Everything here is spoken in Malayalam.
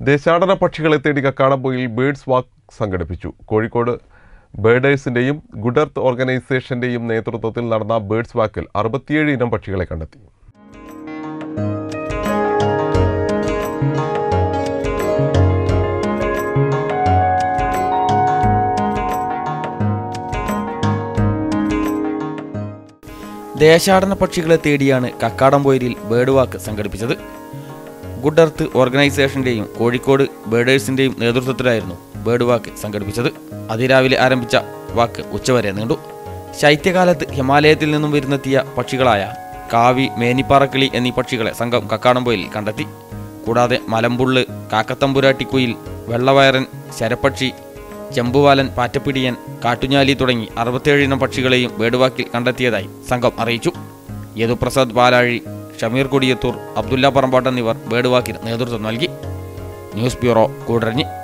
ദേശാടന പക്ഷികളെ തേടി കക്കാടംപൊയിൽ ബേഡ്സ് വാക്ക് സംഘടിപ്പിച്ചു കോഴിക്കോട് ബേഡേഴ്സിന്റെയും ഗുഡ് എർത്ത് ഓർഗനൈസേഷന്റെയും നേതൃത്വത്തിൽ നടന്ന ബേഡ്സ് വാക്കിൽ അറുപത്തിയേഴ് ഇനം പക്ഷികളെ കണ്ടെത്തി ദേശാടന പക്ഷികളെ തേടിയാണ് കക്കാടംപൊയിരിൽ ബേഡ് വാക്ക് സംഘടിപ്പിച്ചത് ഗുഡ് എർത്ത് ഓർഗനൈസേഷന്റെയും കോഴിക്കോട് ബേഡേഴ്സിന്റെയും നേതൃത്വത്തിലായിരുന്നു ബേഡ് വാക്ക് സംഘടിപ്പിച്ചത് അതിരാവിലെ ആരംഭിച്ച വാക്ക് ഉച്ചവരെ നീണ്ടു ശൈത്യകാലത്ത് ഹിമാലയത്തിൽ നിന്നും വരുന്നെത്തിയ പക്ഷികളായ കാവി മേനിപ്പാറക്കിളി എന്നീ പക്ഷികളെ സംഘം കക്കാടംപൊയിൽ കണ്ടെത്തി കൂടാതെ മലമ്പുള്ള് കാക്കത്തമ്പുരാട്ടിക്കുയിൽ വെള്ളവയറൻ ശരപ്പക്ഷി ചെമ്പുവാലൻ പാറ്റപ്പിടിയൻ കാട്ടുഞ്ഞാലി തുടങ്ങി അറുപത്തേഴ് ഇനം പക്ഷികളെയും വേടുവാക്കിൽ കണ്ടെത്തിയതായി സംഘം അറിയിച്ചു യദുപ്രസാദ് പാലാഴി ഷമീർ കൊടിയത്തൂർ അബ്ദുല്ല പറമ്പാട്ട് എന്നിവർ വേടുവാക്കിന് നേതൃത്വം നൽകി ന്യൂസ് ബ്യൂറോ കൂടരഞ്ഞി